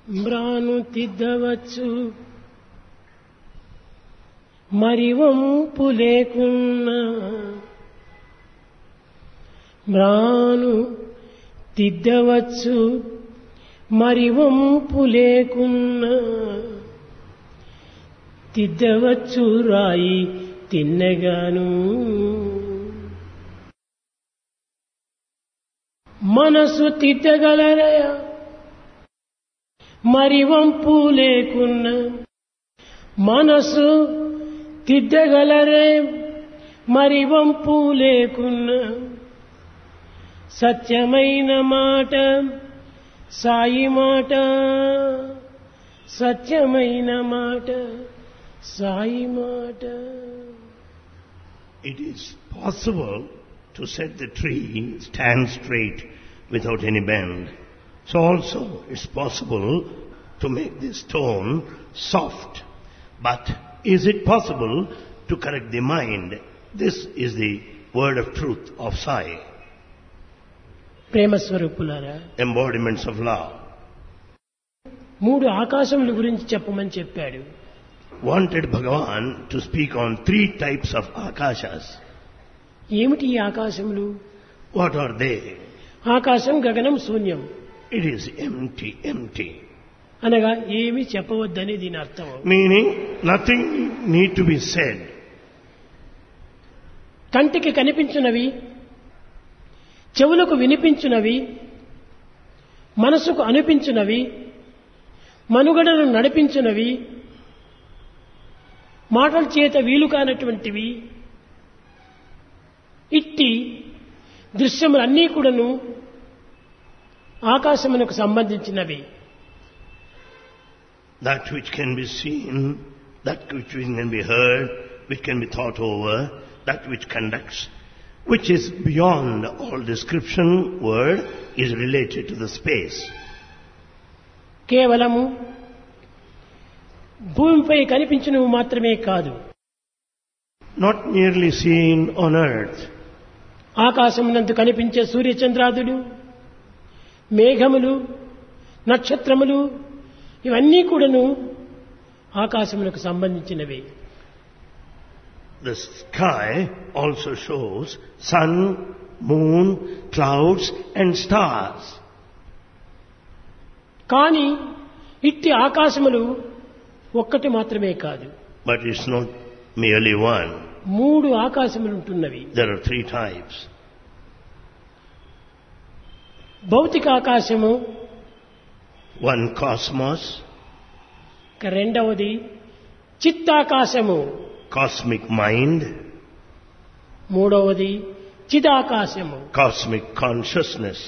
మ్రాను తిద్దవచ్చు మరి వంపు లేకున్నా మ్రాను తిద్దవచ్చు మరి వంపు లేకున్నా తిద్దవచ్చు రాయి తిన్నగాను మనసు తిద్దగలరయా మరి వంపు లేకున్నా మనసు తిద్దగలరే మరి వంపు లేకున్నా సత్యమైన మాట సాయి మాట సత్యమైన మాట సాయి మాట It is possible to set the tree stand straight without any bend. So also it's possible to make the stone soft. But is it possible to correct the mind? This is the word of truth of Sai, ప్రేమ స్వరూపులారా embodiments of love. మూడు ఆకాశముల గురించి చెప్పమని చెప్పాడు Wanted Bhagavan to speak on three types of akashas. ఏమిటి ఈ ఆకాశములు What are they? ఆకాశం గగనం శూన్యం It is empty, empty. అనగా ఏమీ చెప్పవద్దని దీని అర్థం Meaning nothing need to be said. కంటికి కనిపించునవి చెవులకు వినిపించునవి మనసుకు అనిపించునవి మనుగడను నడిపించునవి మాటల చేత వీలు కానటువంటివి ఇట్టి దృశ్యములన్నీ కూడాను ఆకాశమునకు సంబంధించినవి That which can be seen, that which can be heard, which can be thought over, that which conducts, which is beyond all description word is related to the space. కేవలము భూమిపై కనిపించినవి మాత్రమే కాదు Not merely seen on earth, ఆకాశమునందు కనిపించే సూర్యచంద్రాదులు మేఘములు నక్షత్రములు ఇవన్నీ కూడాను ఆకాశములకు సంబంధించినవి the sky also shows sun, moon, clouds and stars. కానీ ఇట్టి ఆకాశములు ఒక్కటి మాత్రమే కాదు But it's not merely one. మూడు ఆకాశములు ఉంటున్నవి There are three types. భౌతిక ఆకాశము One cosmos, ఇక రెండవది చిత్తాకాశము cosmic mind, మూడవది చిదాకాశము cosmic consciousness.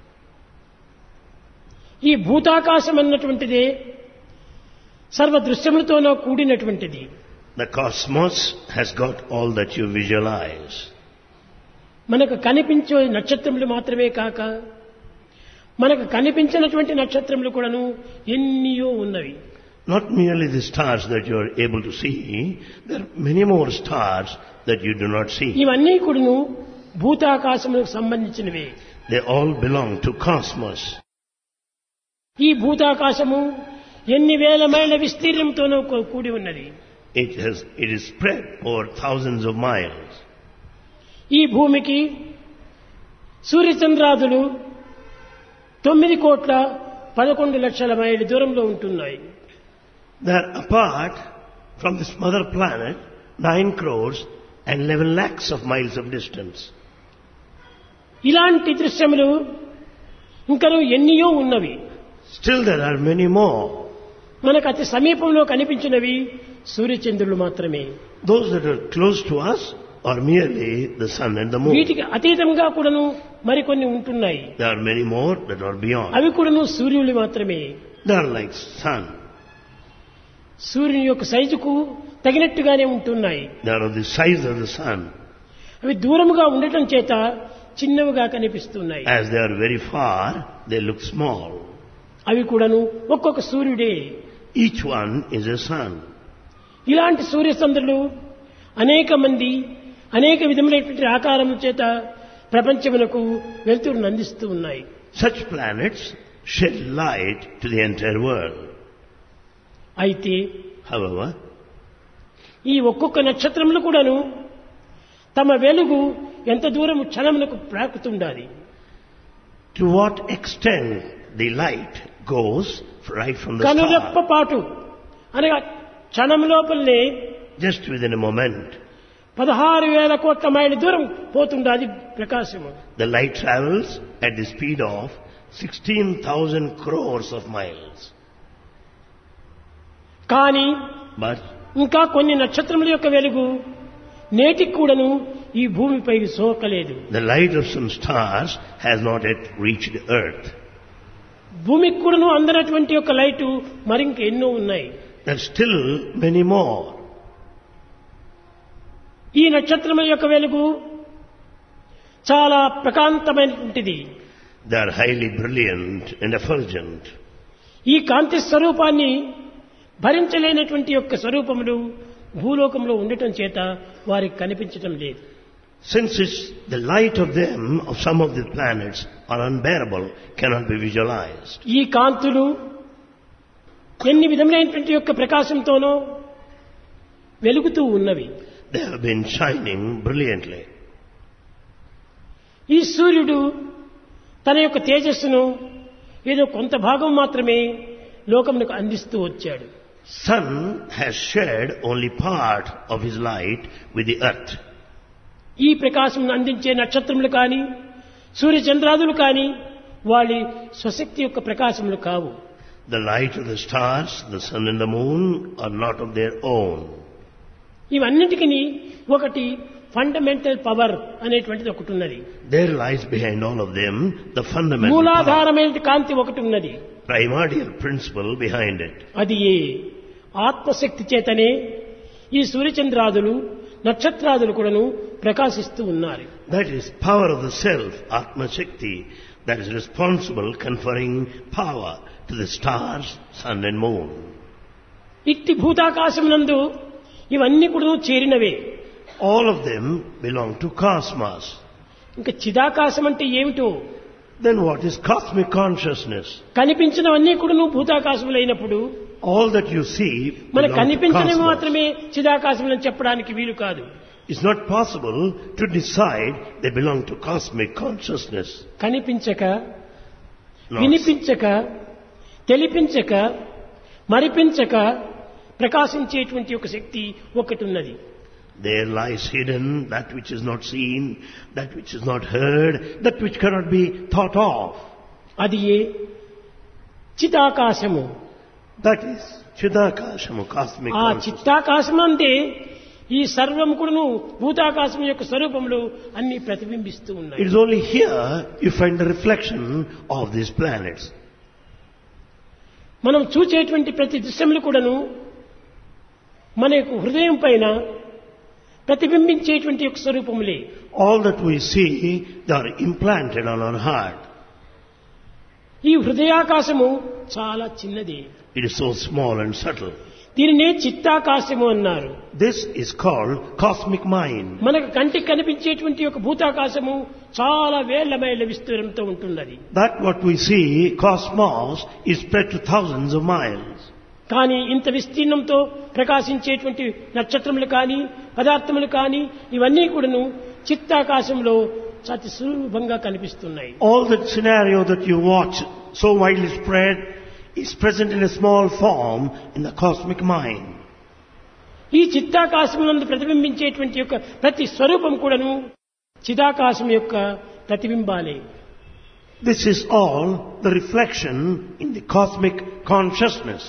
ఈ భూతాకాశం అన్నటువంటిదే సర్వ దృశ్యములతోనో కూడినటువంటిది The cosmos has got all that you visualize. మనకు కనిపించే నక్షత్రములు మాత్రమే కాక మనకు కనిపించినటువంటి నక్షత్రములు కూడాను ఎన్నియో ఉన్నవి Not merely the stars that you are able to see, there are many more stars that you do not see. ఇవన్నీ కూడాను భూతాకాశములకు సంబంధించినవే They all belong to cosmos. ఈ భూతాకాశము ఎన్ని వేల మైళ్ళ విస్తీర్ణంతోనో కూ- కూడి ఉన్నది It has, it is spread over thousands of miles. ఈ భూమికి సూర్యచంద్రాదులు తొమ్మిది కోట్ల పదకొండు లక్షల మైళ్ళ దూరంలో ఉంటున్నాయి They are apart from this mother planet, 9 crores and 11 lakhs of miles of distance. ఇలాంటి దృశ్యములు ఇంకను ఎన్నియో ఉన్నవి Still there are many more. మనకు అతి సమీపంలో కనిపించినవి సూర్యచంద్రులు మాత్రమే Those that are close to us are merely the sun and the moon. వీటికి అతీతంగా కూడాను మరికొన్ని ఉంటున్నాయి There are many more that are beyond. అవి కూడాను సూర్యులు మాత్రమే They are like sun. సూర్యుని యొక్క సైజుకు తగినట్టుగానే ఉంటున్నాయి They are of the size of the sun. అవి దూరముగా ఉండటం చేత చిన్నవిగా కనిపిస్తున్నాయి As they are very far, they look small. అవి కూడాను ఒక్కొక్క సూర్యుడే Each one is a sun. ఇలాంటి సూర్యచంద్రులు అనేక మంది అనేక విధములైనటువంటి ఆకారముల చేత ప్రపంచమునకు వెలుతురును అందిస్తూ ఉన్నాయి Such planets shed light to the entire world. అయితే However, ఈ ఒక్కొక్క నక్షత్రములు కూడాను తమ వెలుగు ఎంత దూరం క్షణమునకు ప్రాకుతుండాలి to what extent the light goes right from the కనురెప్ప star, పాటు అనగా క్షణం లోపలనే just within a moment, పదహారు వేల కోట్ల మైళ్ళ దూరం పోతుండాలి ప్రకాశము the light travels at the speed of 16,000 crores of miles. కానీ But ఇంకా కొన్ని నక్షత్రముల యొక్క వెలుగు నేటికి కూడాను ఈ భూమిపై సోకలేదు the light of some stars has not yet reached earth. భూమికి కూడాను అందనటువంటి యొక్క లైటు మరింక ఎన్నో ఉన్నాయి There are still many more. ఈ నక్షత్రముల యొక్క వెలుగు చాలా ప్రకాంతమైనటువంటిది They are highly brilliant and effulgent. ఈ కాంతి స్వరూపాన్ని భరించలేనటువంటి యొక్క స్వరూపములు భూలోకంలో ఉండటం చేత వారికి కనిపించటం లేదు Since it's the light of them, of some of the planets, are unbearable, cannot be visualized. ఈ కాంతులు ఎన్ని విధములైనటువంటి యొక్క ప్రకాశంతోనో వెలుగుతూ ఉన్నవి They have been shining brilliantly. ఈ సూర్యుడు తన యొక్క తేజస్సును ఏదో కొంత భాగం మాత్రమే లోకమునకు అందిస్తూ వచ్చాడు Sun has shared only part of his light with the earth. ఈ ప్రకాశం అందించే నక్షత్రములు కానీ సూర్యచంద్రాదులు కానీ వాళ్ళ స్వశక్తి యొక్క ప్రకాశములు కావు The light of the stars, the sun and the moon are not of their own. ఇవన్నిటికీ ఒకటి ఫండమెంటల్ పవర్ అనేటువంటిది ఒకటి ఉన్నది There lies behind all of them the fundamental power, మూలాధారమైన కాంతి ఒకటి ఉన్నది primordial principle behind it. అది ఏ ఆత్మశక్తి చేతనే ఈ సూర్యచంద్రాదులు నక్షత్రాదులు కూడాను ప్రకాశిస్తూ ఉన్నారు That is power of the self, Atma Shakti, that is responsible conferring power to the stars, sun and moon. ఇట్టి భూతాకాశమునందు ఇవన్నీ కూడా చేరినవే All of them belong to cosmos. ఇంకా చిదాకాశం అంటే ఏమిటో Then what is cosmic consciousness? కనిపించినవన్నీ కూడా భూతాకాశములైనప్పుడు All that you see మనకు belong to కనిపించినవి cosmos. మాత్రమే చిదాకాశములని చెప్పడానికి వీలు కాదు It's not possible to decide they belong to cosmic consciousness. కనిపించక No. వినిపించక తెలిపించక మరిపించక ప్రకాశించేటువంటి ఒక శక్తి ఒకటి ఉన్నది There lies hidden that which is not seen, that which is not heard, that which cannot be thought of. అది ఏ చిదాకాశము That is Chidakashamu, cosmic ఆ consciousness. చిత్తాకాశం అందే ఈ సర్వం కూడాను భూతాకాశం యొక్క స్వరూపంలో అన్ని ప్రతిబింబిస్తూ It ఉన్నాయి is only here you find the reflection of these planets. మనం చూచేటువంటి ప్రతి దృశ్యములు కూడాను మన యొక్క హృదయం పైన ప్రతిబింబించేటువంటి యొక్క స్వరూపములే All that we see, they are implanted on our heart. ఈ హృదయాకాశము చాలా చిన్నది It is so small and subtle. దీనినే చిత్తాకాశము అన్నారు This is called cosmic mind. మనకు కంటికి కనిపించేటువంటి యొక్క భూతాకాశము చాలా వేళ్ల మైళ్ళ విస్తీర్ణంతో ఉంటున్నది That what we see, cosmos, is spread to thousands of miles. కానీ ఇంత విస్తీర్ణంతో ప్రకాశించేటువంటి నక్షత్రములు కానీ పదార్థములు కానీ ఇవన్నీ కూడాను చిత్తాకాశంలో అతి సులభంగా కనిపిస్తున్నాయి All that scenario that you watch, so widely spread, is present in a small form in the cosmic mind. ఈ చిత్తాకాశమునందు ప్రతిబింబించేటువంటి యొక్క ప్రతి స్వరూపం కూడాను చిదాకాశం యొక్క ప్రతిబింబాలే This is all the reflection in the cosmic consciousness.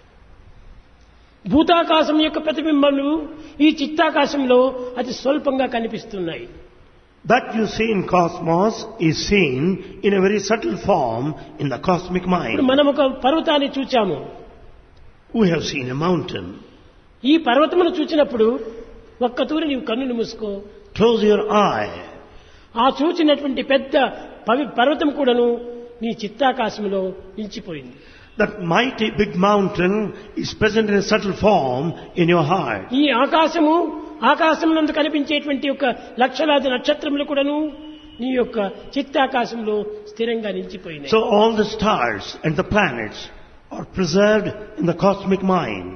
భూతాకాశం యొక్క ప్రతిబింబములు ఈ చిత్తాకాశంలో అతి స్వల్పంగా కనిపిస్తున్నాయి That you see in cosmos is seen in a very subtle form in the cosmic ఇప్పుడు mind. మనం ఒక పర్వతాన్ని చూచాము We have seen a mountain. ఈ పర్వతమును చూచినప్పుడు ఒక్క తూరి నీవు కన్నులు మూసుకో Close your eye. ఆ చూచినటువంటి పెద్ద పవి పర్వతం కూడాను నీ చిత్తాకాశంలో నిలిచిపోయింది That mighty big mountain is present in a subtle form in your heart. ఈ ఆకాశము ఆకాశం నందు కనిపించేటువంటి యొక్క లక్షలాది నక్షత్రములు కూడాను నీ యొక్క చిత్తాకాశంలో స్థిరంగా నిలిచిపోయినాయి So all the stars and the planets are preserved in the cosmic mind.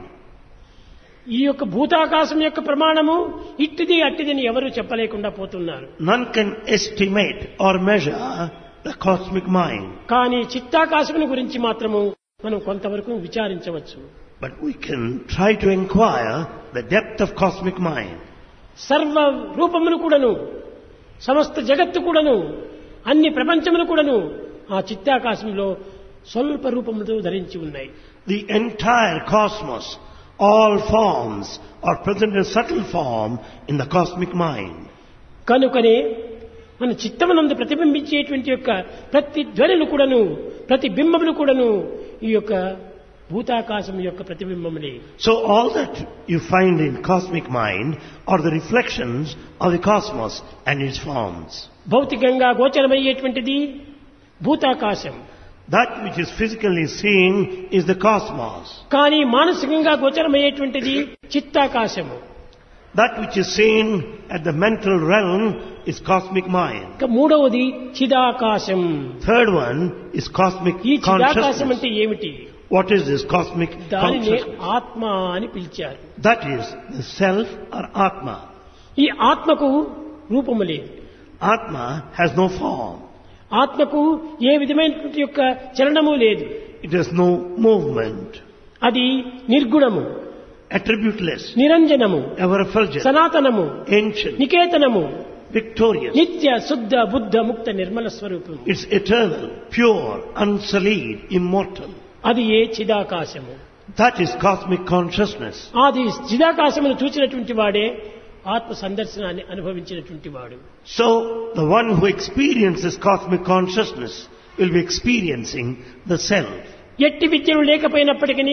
ఈ యొక్క భూతాకాశం యొక్క ప్రమాణము ఇట్టిది అట్టిదని ఎవరు చెప్పలేకుండా పోతున్నారు None can estimate or measure the cosmic mind. కానీ చిత్తాకాశముని గురించి మాత్రము మనం కొంతవరకు విచారించవచ్చు But we can try to inquire the depth of cosmic mind. సర్వ రూపములు కూడాను సమస్త జగత్తు కూడాను అన్ని ప్రపంచములు కూడాను ఆ చిత్తాకాశంలో స్వల్ప రూపములతో ధరించి ఉన్నాయి The entire cosmos, all forms are present in subtle form in the cosmic mind. కనుకనే మన చిత్తమునందు ప్రతిబింబించేటువంటి యొక్క ప్రతి ధ్వనులు కూడాను ప్రతి బింబములు కూడాను ఈ యొక్క భూతాకాశం యొక్క ప్రతిబింబములే So all that you find in cosmic mind are the reflections of the cosmos and its forms. భౌతికంగా గోచరమయ్యేటువంటిది భూతాకాశం That which is physically seen is the cosmos. కానీ మానసికంగా గోచరమయ్యేటువంటిది చిత్తాకాశము That which is seen at the mental realm is cosmic mind. ఇక మూడవది చిదాకాశం Third one is cosmic ఈ చిదాకాశం consciousness. అంటే ఏమిటి What is this cosmic దానిని consciousness? ఆత్మ అని పిలిచారు That is the self or Atma. ఈ ఆత్మకు రూపము లేదు Atma has no form. ఆత్మకు ఏ విధమైనటువంటి యొక్క చలనము లేదు It has no movement. అది నిర్గుణము Attributeless. నిరంజనము Ever effulgent. సనాతనము Ancient. నికేతనము Victorious. నిత్య శుద్ధ బుద్ధ ముక్త నిర్మల స్వరూపము It's eternal, pure, unsullied, immortal. అది ఏ చిదాకాశము That is cosmic consciousness. అది చిదాకాశమును చూచినటువంటి వాడే ఆత్మ సందర్శనాన్ని అనుభవించినటువంటి వాడు So, the one who experiences cosmic consciousness will be experiencing the self. ఎట్టి విద్యలు లేకపోయినప్పటికీ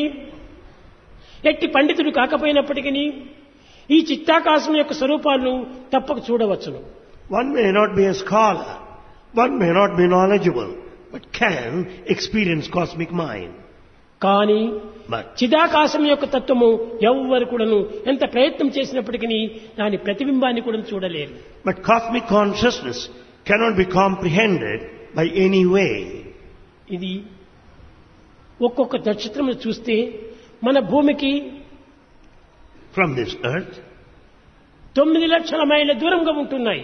ఎట్టి పండితుడు కాకపోయినప్పటికీ ఈ చిత్తాకాశం యొక్క స్వరూపాలను తప్పక చూడవచ్చును One may not be a scholar, one may not be knowledgeable, but can experience cosmic mind. కానీ But చిదాకాశం యొక్క తత్వము ఎవ్వరు కూడాను ఎంత ప్రయత్నం చేసినప్పటికీ దాని ప్రతిబింబాన్ని కూడా చూడలేరు But cosmic consciousness cannot be comprehended by any way. ఇది ఒక్కొక్క నక్షత్రమును చూస్తే మన భూమికి From this earth, తొమ్మిది లక్షల మైళ్ళ దూరంగా ఉంటున్నాయి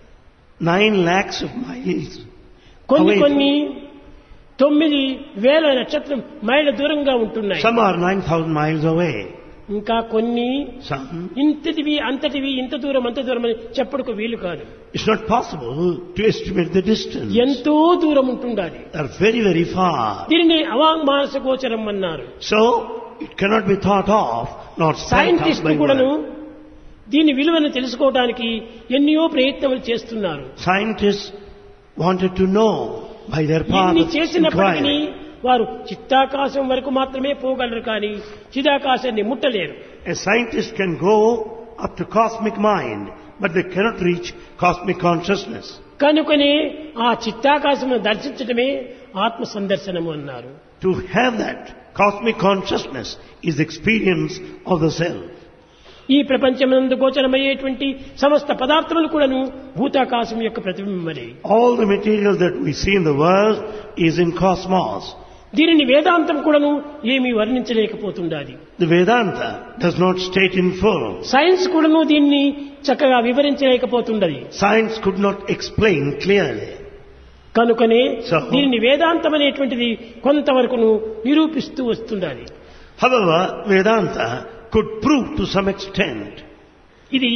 nine lakhs of miles కొన్ని away. కొన్ని తొమ్మిది వేల నక్షత్రం మైళ్ళ దూరంగా ఉంటున్నాయి Some are 9,000 miles away. ఇంకా కొన్ని Some, ఇంతటివి అంతటివి ఇంత దూరం అంత దూరం అని చెప్పుడుకు వీలు కాదు it's not possible to estimate the distance. ఎంతో దూరం ఉంటుండాలి They are very, very far. దీనిని అవాంగ్మానస గోచరం అన్నారు So, it cannot be thought of, nor spelt out scientist by కూడాను word. దీని విలువను తెలుసుకోవడానికి ఎన్నో ప్రయత్నములు చేస్తున్నారు Scientists wanted to know by their path ఇన్ని of చేసినప్పటికీ inquiry. వారు చిత్తాకాశం వరకు మాత్రమే పోగలరు కానీ చిదాకాశాన్ని ముట్టలేరు A scientist can go up to cosmic mind, but they cannot reach cosmic consciousness. కనుకనే ఆ చిత్తాకాశమును దర్శించడమే ఆత్మ సందర్శనము అన్నారు To have that cosmic consciousness is experience of the self. ఈ ప్రపంచమందు గోచరమయ్యేటువంటి సమస్త పదార్థములు కూడాను భూతాకాశం యొక్క ప్రతిబింబలే All the material that we see in the world is in cosmos. దీనిని వేదాంతం కూడాను ఏమీ వర్ణించలేకపోతుండాలి The Vedanta does not state in full. Science కూడాను దీన్ని చక్కగా వివరించలేకపోతుండది Science could not explain clearly. కనుకనే So- దీనిని వేదాంతం అనేటువంటిది కొంతవరకును నిరూపిస్తూ వస్తుండాలి However, Vedanta could prove to some extent ఇది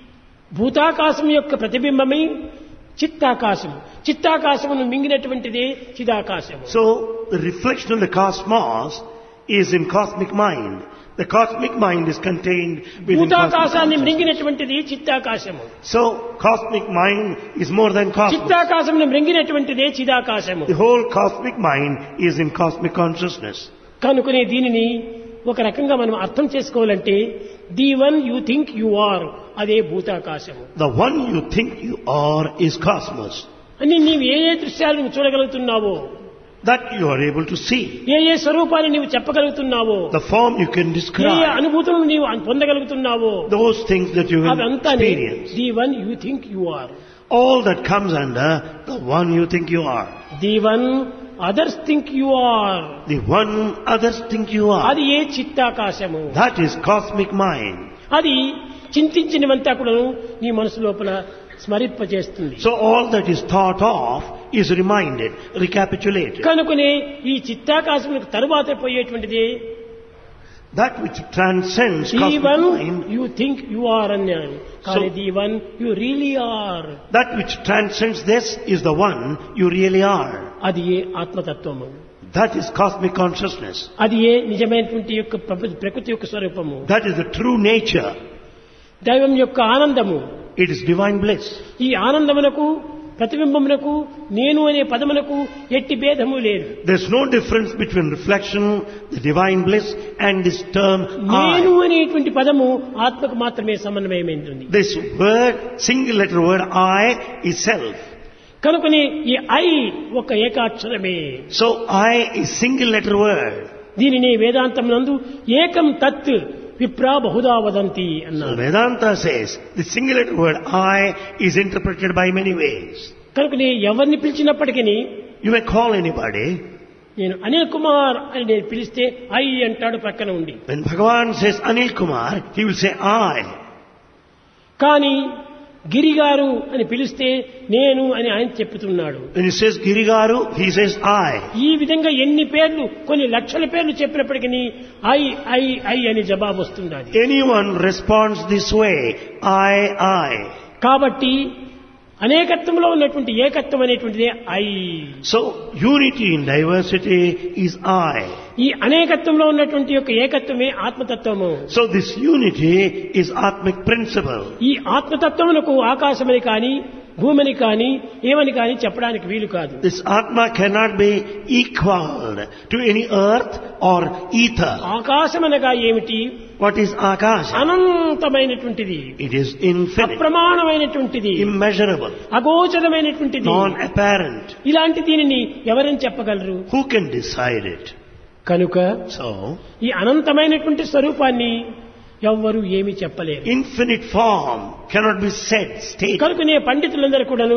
భూతాకాశం యొక్క ప్రతిబింబమై చిత్తాకాశం చిత్తాకాశమును మింగినటువంటిదే చిదాకాశము So, the reflection of the cosmos is in cosmic mind. The cosmic mind is contained within cosmic భూతాకాశాన్ని consciousness. మృంగినటువంటిది చిత్తాకాశము So, cosmic mind is more than cosmos. చిత్తాకాశమును మృంగినటువంటిదే చిదాకాశము The whole cosmic mind is in cosmic consciousness. కనుకనే దీనిని ఒక రకంగా మనం అర్థం చేసుకోవాలంటే the one you think you are అదే భూతాకాశము The one you think you are is cosmos. అని నీవు ఏ ఏ దృశ్యాలు నువ్వు చూడగలుగుతున్నావో That you are able to see. ఏ ఏ స్వరూపాన్ని నీవు చెప్పగలుగుతున్నావో The form you can A A describe. అనుభూతులను నీవు పొందగలుగుతున్నావో Those things that you will అవంతా experience. The one you think you are All that comes under the one you think you are. The one others think you are The one others think you are. అది ఏ చిత్తాకాశము That is cosmic mind. అది చింతించినవంతా కూడా నీ మనసు లోపల స్మరింపజేస్తుంది So all that is thought of is reminded, recapitulated. కనుకనే ఈ చిత్తాకాశములకు తరువాత పోయేటువంటిది That which transcends the cosmic one mind, you think you are అన్నాను కానీ So- the one you really are that which transcends this is the one you really are. అది ఏ ఆత్మతత్వము That is cosmic consciousness. అది ఏ నిజమైనటువంటి యొక్క ప్రప- ప్రకృతి యొక్క స్వరూపము That is the true nature. దైవం యొక్క ఆనందము It is divine bliss. ఈ ఆనందమునకు ప్రతిబింబమునకు నేను అనే పదమునకు ఎట్టి భేదము లేదు There's no difference between reflection, the divine bliss, and this term నేను I. అనేటువంటి పదము ఆత్మకు మాత్రమే సమన్వయమైంది This word, single letter word I, is self. కనుకనే ఈ ఐ ఒక ఏకాక్షరమే So I is single letter word. దీనిని వేదాంతం నందు ఏకం తత్ విప్రా బహుదా వదంతి So అన్నారు Vedanta says the single letter word I is interpreted by many ways. కనుకనే ఎవరిని పిలిచినప్పటికీ You may call anybody. నేను అనిల్ కుమార్ అని నేను పిలిస్తే ఐ అంటాడు పక్కన ఉండి When Bhagavan says Anil Kumar, he will say I. కానీ గిరిగారు అని పిలిస్తే నేను అని ఆయన చెప్పుతున్నాడు When he says Girigaru, he says I. ఈ విధంగా ఎన్ని పేర్లు కొన్ని లక్షల పేర్లు చెప్పినప్పటికీ ఐ ఐ ఐ అని జవాబు వస్తుంది అది Anyone responds this way, I, I. కాబట్టి అనేకత్వంలో ఉన్నటువంటి ఏకత్వం అనేటువంటిదే I So unity in diversity is I. ఈ అనేకత్వంలో ఉన్నటువంటి యొక్క ఏకత్వమే ఆత్మతత్వము So this unity is Atmic principle. ఈ ఆత్మతత్వమునకు ఆకాశమని కానీ భూమిని కానీ ఏమని కానీ చెప్పడానికి వీలు కాదు This Atma cannot be equaled to any earth or ether. ఆకాశమనగా ఏమిటి What is Akasha? అనంతమైనటువంటిది It is infinite, అప్రమాణమైనటువంటిది immeasurable, అగోచరమైనటువంటిది non-apparent. ఇలాంటి దీనిని ఎవరని చెప్పగలరు Who can decide it? కనుక So, ఈ అనంతమైనటువంటి స్వరూపాన్ని ఎవ్వరూ ఏమీ చెప్పలేరు infinite form cannot be said, stated. కనుకనే పండితులందరూ కూడాను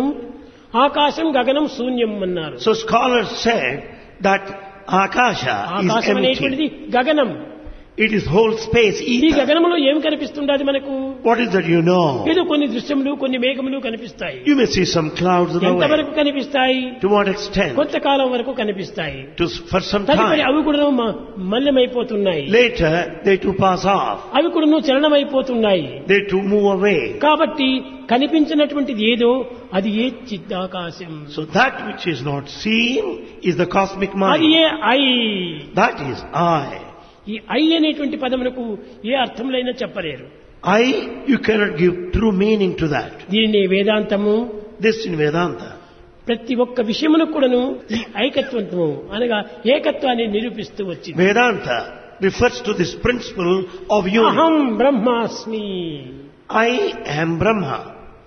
ఆకాశం గగనం శూన్యం అన్నారు So scholars said that Akasha ఆకాశం is అనేటువంటిది empty. గగనం It is whole space, ఈ ether. గగనంలో ఏం కనిపిస్తుండది మనకు What is that you know? ఏదో కొన్ని దృశ్యములు కొన్ని మేఘములు కనిపిస్తాయి You may see some clouds in the way. ఎంతవరకు కనిపిస్తాయి To what extent? కొంతకాలం వరకు కనిపిస్తాయి To, for some తదుపరి time. అవి కూడా మల్లమైపోతున్నాయి Later, they too pass off. అవి కూడా చలనమైపోతున్నాయి They too move away. కాబట్టి కనిపించినటువంటిది ఏదో అది ఏ చిత్తాకాశం So that which is not seen is the cosmic అది mind. ఏ ఐ That is I. ఈ ఐ అనేటువంటి పదమునకు ఏ అర్థములైనా చెప్పలేరు I, you cannot give true meaning to that. దీనిని వేదాంతము This in Vedanta. ప్రతి ఒక్క విషయమును కూడాను ఈ ఐకత్వము అనగా ఏకత్వాన్ని నిరూపిస్తూ వచ్చింది Vedanta refers to this principle of unity. అహం బ్రహ్మాస్మి I am Brahma.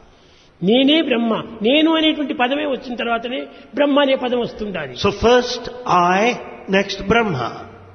నేనే బ్రహ్మ నేను అనేటువంటి పదమే వచ్చిన తర్వాతనే బ్రహ్మ అనే పదం వస్తుంది అది So first I, next Brahma.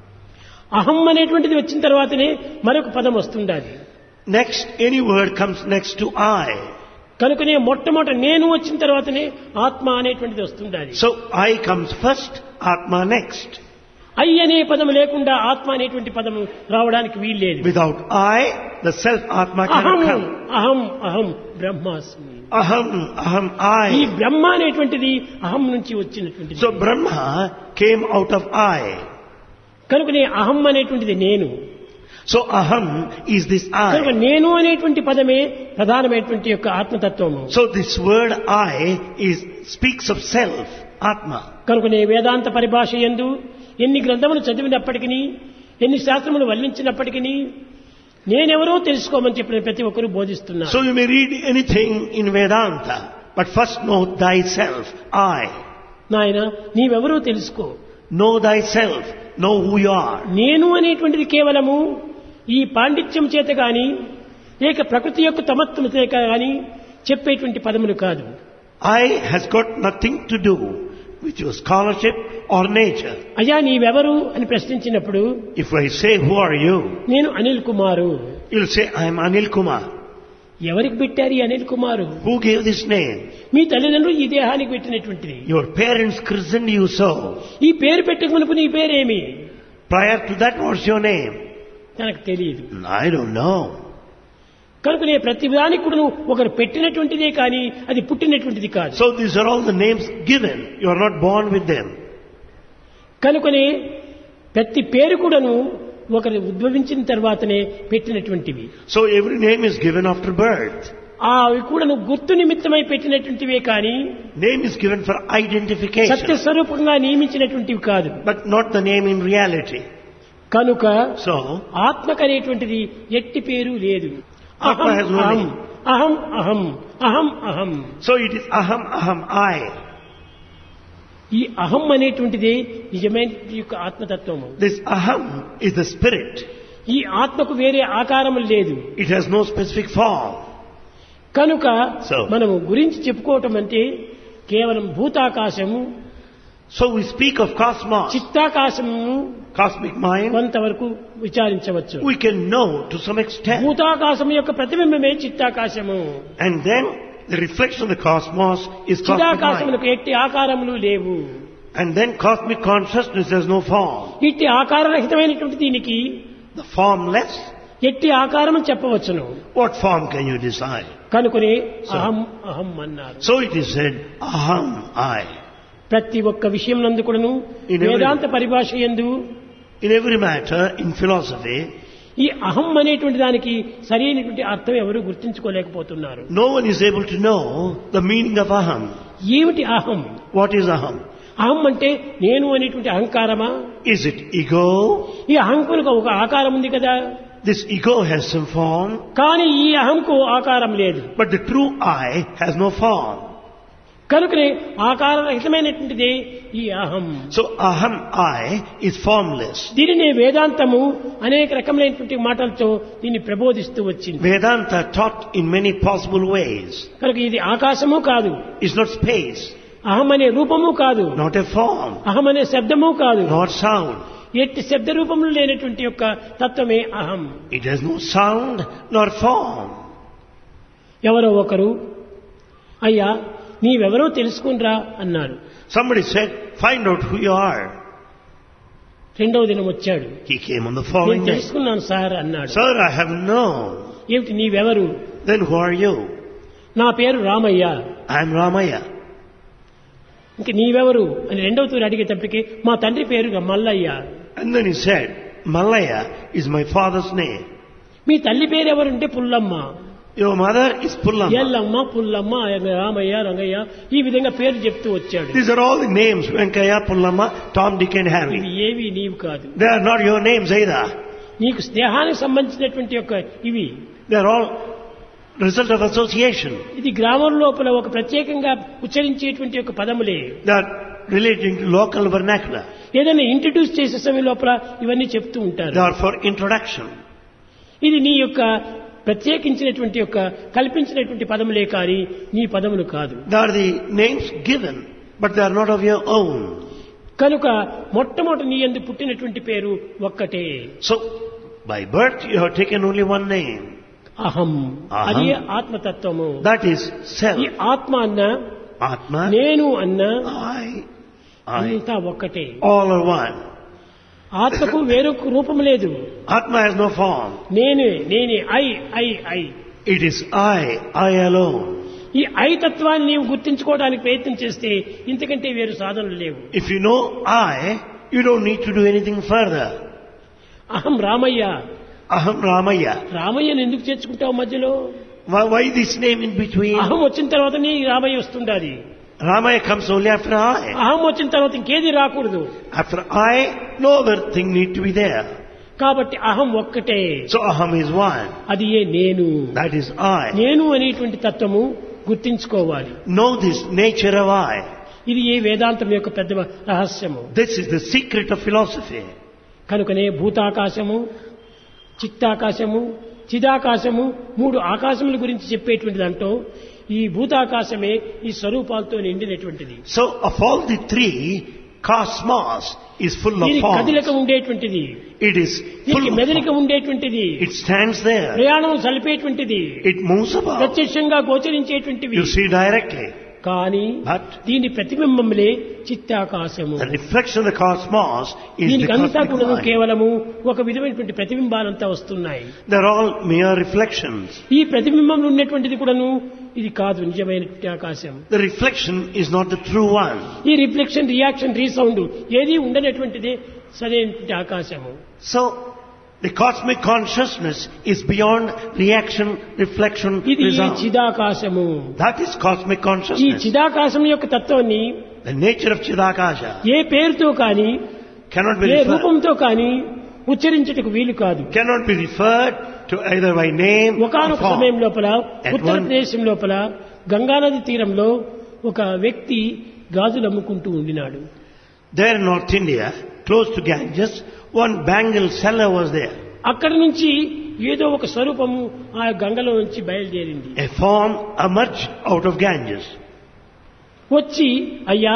అహం అనేటువంటిది వచ్చిన తర్వాతనే మరొక పదం వస్తుంది అది Next, any word comes next to I. కనుకనే మొట్టమొదట నేను వచ్చిన తర్వాతనే ఆత్మ అనేటువంటిది వస్తుంది అది So I comes first, Atma next. I అనే పదం లేకుండా ఆత్మ అనేటువంటి పదం రావడానికి వీల్లేదు Without I, the self Atma అహం cannot come. అహం అహం బ్రహ్మాస్మి Aham, aham, ఈ I. బ్రహ్మ అనేటువంటిది అహం నుంచి వచ్చినటువంటిది So Brahma came out of I. కనుకనే అహం అనేటువంటిది నేను So aham is this కనుక I. నేను అనేటువంటి పదమే ప్రధానమైనటువంటి యొక్క ఆత్మతత్వము So this word I is speaks of self, Atma. కనుకనే వేదాంత పరిభాష ఎందు ఎన్ని గ్రంథములు చదివినప్పటికీ ఎన్ని శాస్త్రములు వల్లించినప్పటికీ నేనెవరో తెలుసుకోమని చెప్పిన ప్రతి ఒక్కరూ బోధిస్తున్నారు So you may read anything in Vedanta, but first know thyself, I. నాయన నీవెవరో తెలుసుకో Know thyself, know who you are. నేను అనేటువంటిది కేవలము ఈ పాండిత్యం చేత గాని లేక ప్రకృతి యొక్క తమత్వం చేత గాని చెప్పేటువంటి పదములు కాదు I has got nothing to do with your scholarship or nature. అయ్యా నీవెవరు అని ప్రశ్నించినప్పుడు If I say, who are you? నేను అనిల్ కుమారు You'll say, I am Anil Kumar. ఎవరికి పెట్టారు ఈ అనిల్ కుమారు Who gave this name? మీ తల్లిదండ్రులు ఈ దేహానికి పెట్టినటువంటిది Your parents christened you so. ఈ పేరు పెట్టకమునుపు నీ పేరేమి Prior to that, what's your name? తనకు తెలియదు I don't know. కనుక నేను ప్రతి దానికి కూడా నువ్వు ఒకరు పెట్టినటువంటిదే కానీ అది పుట్టినటువంటిది కాదు So these are all the names given. You are not born with them. కనుకనే ప్రతి పేరు కూడాను ఒకరు ఉద్భవించిన తర్వాతనే పెట్టినటువంటివి So every name is given after birth. ఆ అవి కూడాను గుర్తు నిమిత్తమై పెట్టినటువంటివే కానీ Name is given for identification, సత్యస్వరూపంగా నియమించినటువంటివి కాదు but not the name in reality. కనుక So, ఆత్మకు అనేటువంటిది ఎట్టి పేరు లేదు ఆత్మ అహం has no అహం name. అహం అహం అహం అహం so it is aham, aham, I. ఈ అహం అనేటువంటిది నిజమైన యొక్క ఆత్మతత్వము This aham is the spirit. ఈ ఆత్మకు వేరే ఆకారం లేదు It has no specific form. కనుక So. మనము గురించి చెప్పుకోవటం అంటే కేవలం భూతాకాశము So we speak of cosmos, చిత్తాకాశము cosmic mind. కొంతవరకు విచారించవచ్చు We can know to some extent. భూతాకాశం యొక్క ప్రతిబింబమే చిత్తాకాశము And then the reflection of the cosmos is cosmic mind. చిదాకాశములకు ఎట్టి ఆకారములు లేవు And then cosmic consciousness has no form. ఇట్టి ఆకారరహితమైనటువంటి దీనికి The formless, ఎట్టి ఆకారము చెప్పవచ్చును what form can you decide? కనుకొని So. అహం అహం అన్నారు So it is said, aham, I. ప్రతి ఒక్క విషయం నందు కూడాను In every- వేదాంత పరిభాష ఎందు In every matter, in philosophy, ఈ అహం అనేటువంటి దానికి సరైనటువంటి అర్థం ఎవరు గుర్తించుకోలేకపోతున్నారు no one is able to know the meaning of aham. ఏమిటి అహం What is aham? అహం అంటే నేను అనేటువంటి అహంకారమా Is it ego? ఈ అహంకులకు ఒక ఆకారం ఉంది కదా This ego has some form, కానీ ఈ అహంకు ఆకారం లేదు but the true I has no form. కనుకనే ఆకారరహితమైనటువంటిదే ఈ అహం So aham, I, is formless. దీనినే వేదాంతము అనేక రకములైనటువంటి మాటలతో దీన్ని ప్రబోధిస్తూ వచ్చింది Vedanta taught in many possible ways. కనుక ఇది ఆకాశము కాదు It's not space, అహం అనే రూపము కాదు not a form, అహం అనే శబ్దము కాదు not sound. ఎట్టి శబ్ద రూపంలో లేనటువంటి యొక్క తత్వమే అహం It has no sound nor form. ఎవరో ఒకరు అయ్యా నీవెవరో తెలుసుకునిరా అన్నాడు Somebody said, find out who you are. రెండవ దినం వచ్చాడు He came on the నేను following day. తెలుసుకున్నాను సార్ అన్నాడు Sir, I have known. ఏమిటి నీవెవరు Then who are you? నా పేరు రామయ్య I am Ramaya. ఇంక నీవెవరు అని రెండవ తూరి అడిగేటప్పటికి మా తండ్రి పేరు Mallayya And then he said, Malaya is my father's name. మీ తల్లి పేరు ఎవరంటే Pullamma Your mother is Pullamma. Yellamma Pullamma Ramayya Rangayya ఈ విధంగా పేరు చెప్తూ వచ్చాడు These are all the names, Venkaya, Pullamma, Tom, Dick and ఇవి Harry. ఏవి నీవు కాదు They are not your names either. నీకు స్నేహానికి సంబంధించినటువంటి యొక్క ఇవి They are all result of association. ఇది గ్రామం లోపల ఒక ప్రత్యేకంగా ఉచ్చరించేటువంటి ఒక పదములే They are relating to local vernacular. ఏదైనా ఇంట్రడ్యూస్ చేసే సమయం లోపల ఇవన్నీ చెప్తూ ఉంటారు They are for introduction. ఇది నీ యొక్క ప్రత్యేకించినటువంటి యొక్క కల్పించినటువంటి పదములే కానీ నీ పదములు కాదు They are the names given, but they are not of your own. కనుక మొట్టమొదటి నీ ఎందు పుట్టినటువంటి పేరు ఒక్కటే So, by birth you have taken only one name. అహం అహం. అది ఆత్మతత్వము That is self. ఈ ఆత్మ అన్న Atma, నేను అన్న I, I. అంతా ఒక్కటే All are one. ఆత్మకు వేరొక రూపం లేదు Atma has no form. నేనే నేనే I I I It is I, I alone. ఈ ఐ తత్వాన్ని నీవు గుర్తించుకోవడానికి ప్రయత్నం చేస్తే ఇంతకంటే వేరు సాధనలు లేవు If you know I, you don't need to do anything further. అహం రామయ్య Aham Ramaya. రామయ్యను ఎందుకు చేర్చుకుంటావు మధ్యలో Why, why this name in between? అహం వచ్చిన తర్వాత నీ Ramayya వస్తుండాలి Ramaya comes only after I. అహం వచ్చిన తర్వాత ఇంకేది రాకూడదు After I, no other thing need to be there. కాబట్టి అహం ఒక్కటే So Aham is one. అది ఏ నేను That is I. నేను అనేటువంటి తత్వము గుర్తించుకోవాలి Know this nature of I. ఇది ఏ వేదాంతం యొక్క పెద్ద రహస్యము This is the secret of philosophy. కనుకనే భూతాకాశము చిత్తాకాశము చిదాకాశము మూడు ఆకాశముల గురించి చెప్పేటువంటి దాంట్లో ఈ భూతాకాశమే ఈ స్వరూపాలతో నిండినటువంటిది So of all the three, cosmos is full of దీనికి కదిలిక forms. ఉండేటువంటిది It is full దీనికి of మెదలిక forms. ఉండేటువంటిది It stands there. ప్రయాణం సలిపేటువంటిది It moves about. ప్రత్యక్షంగా గోచరించేటువంటివి You see directly. కానీ But దీని ప్రతిబింబములే చిత్తాకాశము the reflection of the cosmos is the దీనికంతా cosmic కూడా mind. కేవలము ఒక విధమైనటువంటి ప్రతిబింబాలంతా వస్తున్నాయి They're all mere reflections. ఈ ప్రతిబింబంలో ఉన్నటువంటిది కూడాను ఇది కాదు నిజమైన ఆకాశం The reflection is not the true one. ఈ రిఫ్లెక్షన్ రియాక్షన్ రీసౌండ్ ఏది ఉండనటువంటిదే సరైనటువంటి ఆకాశము So, the cosmic consciousness is beyond reaction, reflection, ఇది ఈ result. చిదాకాశము That is cosmic ఈ consciousness. చిదాకాశం యొక్క తత్వాన్ని The nature of Chidakasha ఏ పేరుతో కానీ cannot be ఏ referred, రూపంతో కానీ ఉచ్చరించటకు వీలు కాదు cannot be referred to either by name or ఒకనొక form. సమయం లోపల At ఉత్తరప్రదేశం లోపల గంగానది తీరంలో ఒక వ్యక్తి గాజులు అమ్ముకుంటూ ఉండినాడు There in North India, close to Ganges, one bangle seller was there. అక్కడి నుంచి ఏదో ఒక స్వరూపము ఆ గంగలో నుంచి బయలుదేరింది A form emerged out of Ganges. వచ్చి అయ్యా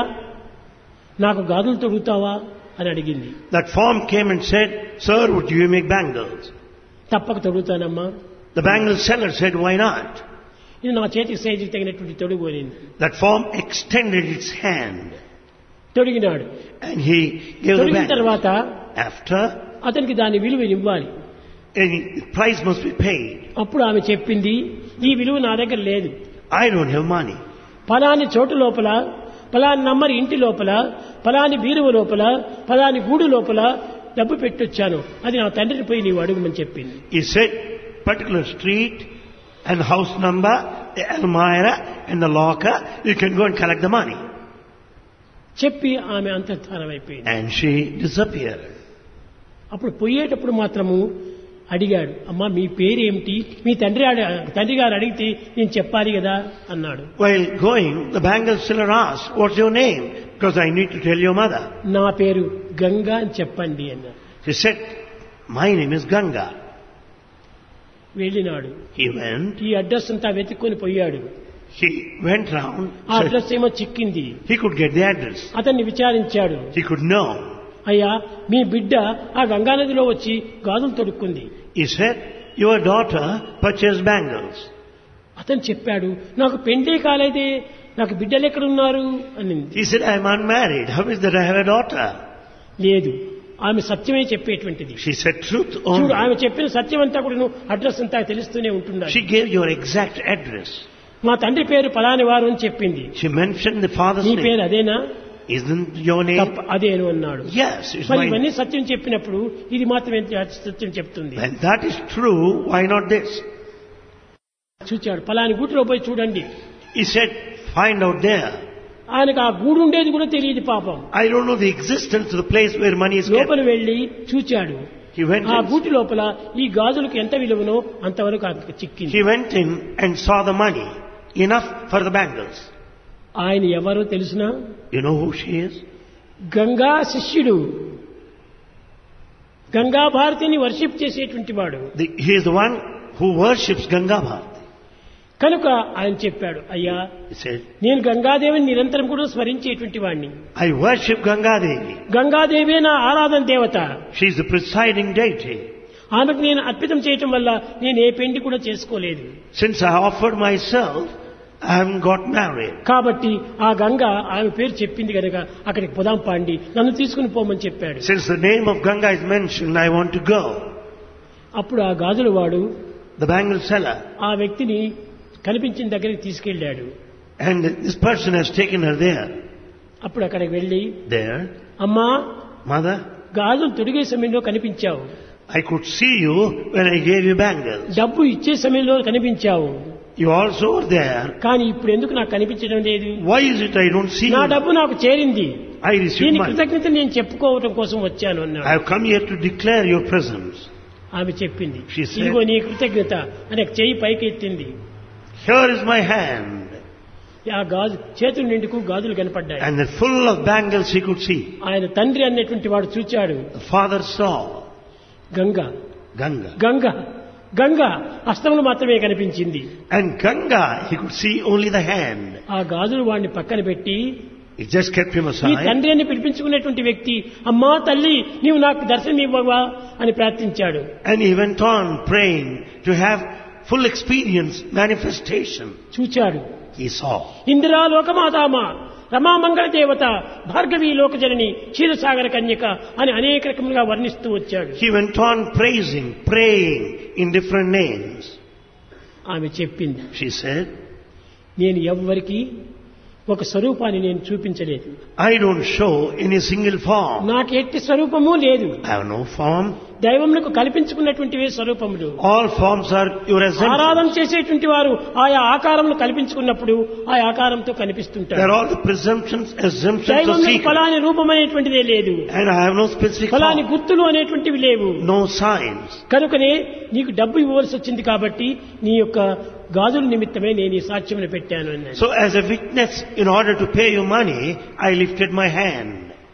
నాకు గాజులు తొడుగుతావా అని అడిగింది That form came and said, Sir, would you make bangles? తప్పక తొడుగుతానమ్మా The bangle seller said, Why not? ఇది నా చేతికి సైజుకి తగినటువంటి తొడుగు అనింది That form extended its hand తొడిగినాడు and he gave the తొడిగిన bangle. తర్వాత After, అతనికి దాని విలువ ఇవ్వాలి any price must be paid. అప్పుడు ఆమె చెప్పింది ఈ విలువ నా దగ్గర లేదు I don't have money. ఫలాని చోటు లోపల ఫలాని నంబర్ ఇంటి లోపల ఫలాని బీరువ లోపల ఫలాని గూడు లోపల డబ్బు పెట్టొచ్చాను అది నా తండ్రిని పోయి నీవు అడుగుమని చెప్పింది He said, particular street and house number, the Almira and the locker, you can go and collect the money. చెప్పి ఆమె అంతర్ధానం అయిపోయింది And she disappeared. అప్పుడు పోయేటప్పుడు మాత్రము అడిగాడు అమ్మా మీ పేరేమిటి మీ తండ్రి అడ- తండ్రి గారు అడిగితే నేను చెప్పాలి కదా అన్నాడు While going, the bangle seller asked, what's your name? Because I need to tell your mother. నా పేరు గంగా అని చెప్పండి అన్నాడు She said, my name is Ganga. వెళ్ళినాడు He went, ఈ అడ్రస్ అంతా వెతుక్కొని పోయాడు he went round, ఆ said అడ్రస్ ఏమో చిక్కింది he could get the address. అతన్ని విచారించాడు He could know. అయ్యా మీ బిడ్డ ఆ గంగానదిలో వచ్చి గాజులు తొడుక్కుంది He said, your daughter purchased bangles. అతను చెప్పాడు నాకు పెండే కాలేదే నాకు బిడ్డలు ఎక్కడున్నారు అని He said, I'm unmarried. How is that I have a daughter? లేదు ఆమె సత్యమే చెప్పేటువంటిది She said truth చూడు only. ఆమె చెప్పిన సత్యం అంతా కూడా అడ్రస్ అంతా తెలుస్తూనే ఉంటున్నాడు She gave your exact address. మా తండ్రి పేరు పలాని వారు అని చెప్పింది She mentioned the father's నీ పేరు name. అదేనా Isn't your name? తప్ప అదేను అన్నాడు Yes, it's మరి mine. ఇవన్నీ సత్యం చెప్పినప్పుడు ఇది మాత్రం ఎంత సత్యం చెప్తుంది When that is true, why not this? చూచాడు పలాని గూటిలో పోయి చూడండి He said, find out there. ఆయనకు ఆ గూడు ఉండేది కూడా తెలియదు పాపం I don't know the existence of the place where money is kept. లోపల వెళ్లి చూచాడు He went ఆ in, గూటి లోపల ఈ గాజులకు ఎంత విలువనో అంతవరకు ఆయనకు చిక్కింది he went in and saw the money. Enough for the bangles. ఆయన ఎవరో తెలిసినా You know who she is? Ganga శిష్యుడు గంగా భారతిని వర్షిప్ చేసేటువంటి వాడు The, he is the one who worships Ganga Bharati. కనుక ఆయన చెప్పాడు అయ్యా He said, నేను గంగాదేవిని నిరంతరం కూడా స్మరించేటువంటి వాడిని I worship Ganga Devi. గంగాదేవే నా ఆరాధన దేవత She is the presiding deity. ఆమెకు నేను అర్పితం చేయటం వల్ల నేను ఏ పెండి కూడా చేసుకోలేదు Since I offered myself, I haven't got married. కాబట్టి ఆ గంగ ఆమె పేరు చెప్పింది కనుక అక్కడికి పొదాం పాండి నన్ను తీసుకుని పోమని చెప్పాడు Since the name of Ganga is mentioned, I want to go. అప్పుడు ఆ గాజుల వాడు The bangle seller. ఆ వ్యక్తిని కనిపించిన దగ్గరికి తీసుకెళ్ళాడు And this person has taken her there. అప్పుడు అక్కడికి వెళ్ళి There. అమ్మా Mother, గాజులు తొడిగే సమయంలో కనిపించావు I could see you when I gave you bangles. డబ్బు ఇచ్చే సమయంలో కనిపించావు You also were there. కానీ ఇప్పుడు ఎందుకు నాకు కనిపించడం లేదు Why is it I don't see నా you? డబ్బు నాకు చేరింది I received దీని money. కృతజ్ఞత నేను చెప్పుకోవటం కోసం వచ్చాను I అన్నాడు have come here to declare your presence. ఆమె చెప్పింది She said- ఇదిగో నీ కృతజ్ఞత అని చెయ్యి పైకి ఎత్తింది Here is my hand. ఆ గాజు చేతుల నిండుకు గాజులు కనపడ్డాయి And then full of bangles he could see. ఆయన తండ్రి అన్నటువంటి వాడు చూచాడు The father saw Ganga Ganga. Ganga Ganga హస్తములు మాత్రమే కనిపించింది And Ganga, he could see only the hand. ఆ గాజులు వాడిని పక్కన పెట్టి It just kept him ఈ aside. తండ్రి అని పిలిపించుకునేటువంటి వ్యక్తి అమ్మా తల్లి నీవు నాకు దర్శనం ఇవ్వవా అని ప్రార్థించాడు And he went on praying to have full experience, manifestation. చూచాడు He saw. ఇందిరా లోకమాతామ రమామంగళ దేవత భార్గవి లోకజనని క్షీరసాగర కన్యక అని అనేక రకములుగా వర్ణిస్తూ వచ్చాడు He went on praising, praying in different names. ఆమె చెప్పింది She said, నేను ఎవ్వరికి ఒక స్వరూపాన్ని నేను చూపించలేదు I don't show any single form. నాకు ఎట్టి స్వరూపము లేదు I have no form. దైవములకు కల్పించుకున్నటువంటివే స్వరూపములు All forms are your assumption. ఆరాధన చేసేటువంటి వారు ఆయా ఆకారములు కల్పించుకున్నప్పుడు ఆ ఆకారంతో They కనిపిస్తుంటారు are all the presumptions, assumptions of దైవంలో seeker. ఫలాని రూపం అనేటువంటిదే లేదు And I have no specific ఫలాని form. గుర్తులు అనేటువంటివి లేవు No signs. కనుకనే నీకు డబ్బు ఇవ్వవలసి వచ్చింది కాబట్టి నీ యొక్క గాజుల నిమిత్తమే నేను ఈ సాక్ష్యమును పెట్టాను అన్నాను So as a witness, in order to pay you money, I lifted my hand.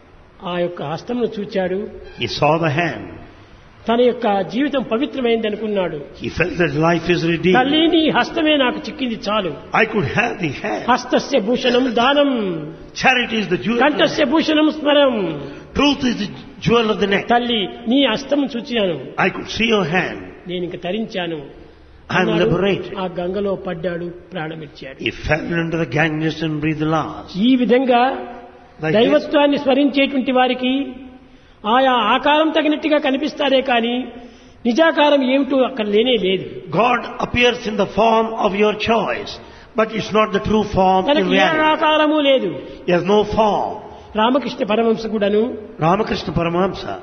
ఆ యొక్క హస్తమును చూచాడు He saw the hand. తన యొక్క జీవితం పవిత్రమైంది అనుకున్నాడు He felt that life is redeemed. తల్లి నీ హస్తమే నాకు చిక్కింది చాలు I could have the hand. హస్తస్య Bhushanam దానం Charity is the jewel. of the neck. కంఠస్య Bhushanam స్మరం Truth is the jewel of the neck. తల్లి నీ హస్తం చూచాను I could see your hand. నేను ఇంక తరించాను I am అన్నాడు. liberated. ఆ గంగలో పడ్డాడు ప్రాణమిచ్చాడు He fell into the Ganges and breathed the last. ఈ విధంగా Like this, దైవత్వాన్ని స్మరించేటువంటి వారికి ఆయా ఆకారం తగినట్టుగా కనిపిస్తారే కానీ నిజాకారం ఏమిటో అక్కడ లేనే లేదు God appears in the form of your choice, but it's not the true form in తనకి ఏ reality. ఆకారము లేదు He has no form. Ramakrishna Paramahamsa కూడాను Ramakrishna Paramahamsa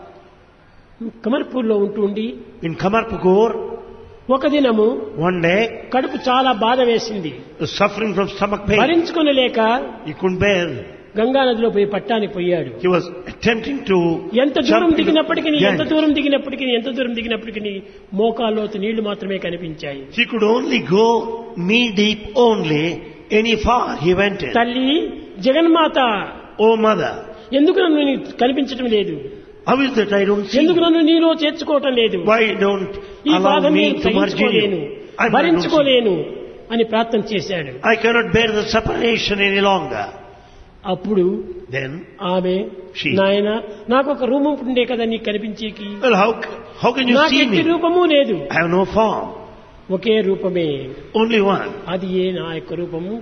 కమర్పూర్లో ఉంటూ ఉండి in Kamarpukur, ఒక దినము one day, కడుపు చాలా బాధ వేసింది was suffering from stomach pain. భరించుకొనలేక He couldn't bear. Ganga నదిలో పోయి పట్టానికి పోయాడు He was attempting to ఎంత దూరం jump into దిగినప్పటికీ ఎంత Ganges. దూరం దిగినప్పటికీ ఎంత దూరం దిగినప్పటికీ మోకాల్లోతు నీళ్లు మాత్రమే కనిపించాయి He could only go knee deep only. Any far he went in. తల్లి జగన్మాత Oh mother, ఎందుకు నన్ను నీకు కనిపించటం లేదు how is that I don't see ఎందుకు you? నన్ను నీలో చేర్చుకోవటం లేదు Why don't ఈ allow బాధ me నేను to merge in సహించుకోలేను you? I'm not losing. భరించుకోలేను అని ప్రార్థన చేశాడు I cannot bear the separation any longer. అప్పుడు Then, ఆమె She. నాయన నాకు ఒక రూపం ఉండే కదా నీకు కనిపించేకి well, how, c- how can you నాకు see ఎట్టి me? రూపము లేదు I have no form. ఒకే రూపమే Only one. అది ఏ నా యొక్క రూపము